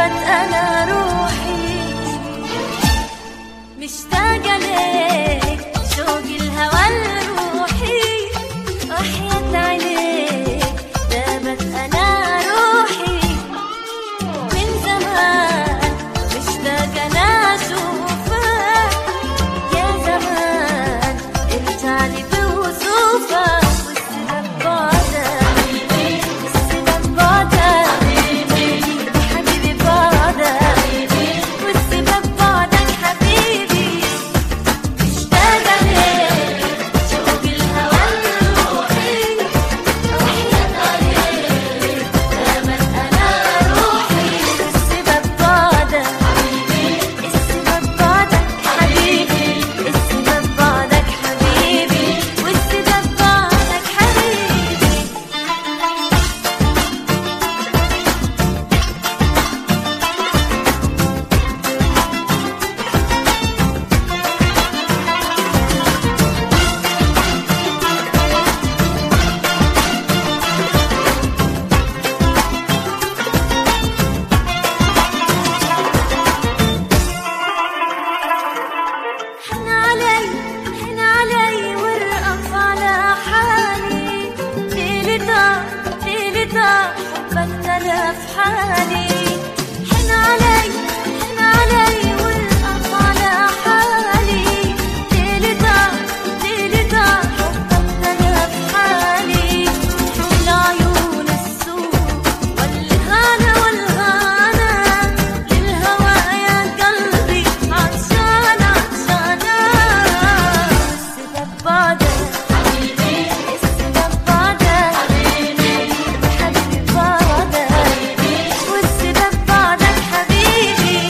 غابت أنا روحي مشتاقة ليك شوق الهوى لروحي وحياة عينيك غابت أنا روحي من زمان مشتاقة أنا أشوفك يا زمان ارجع لي بوصوفك والسبب بعدك السبب بعدك حبيبي بعدك والسبب بعدك حبيبي مشتاقة ليك شوق الهوى لروحي وحياة عليك غابت أنا روحي السبب بعدك السبب بعدك حبيبي السبب بعدك حبيبي والسبب بعدك حبيبي حن علي حن علي وارقص على حالي ليلتا ليلتا حبك تلف حالي حن علي حن علي وارقص على حالي ليلتا ليلتا حبك تلف حالي العيون السود والهنا والغانا للهوى يا قلبي عطشان عطشان السبب بعدك السبب بعدك حبيبي بعدك والسبب بعدك حبيبي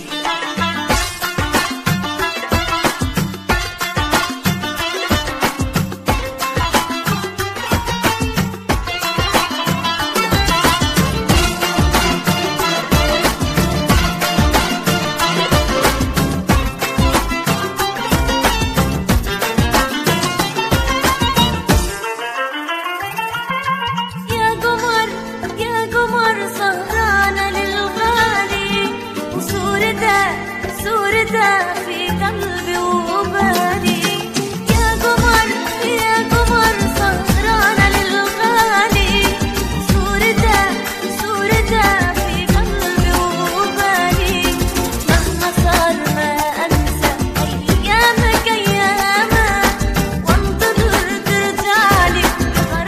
يا قمر يا قمر سهرانة للغالي وصورته صورته في قلبي وبالي يا قمر يا قمر سهرانة للغالي صورته صورته في قلبي وبالي مهما صار ما أنسى أيامك أيامك وانتظر ترجعلي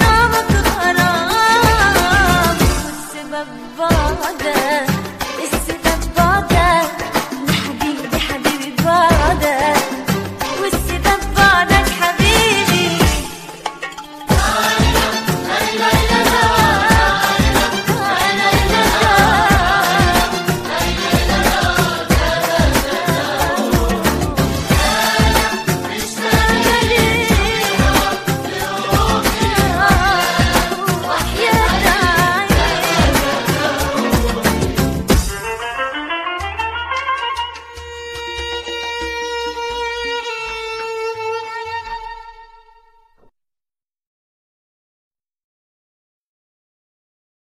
غرامك غرام والسبب بعدك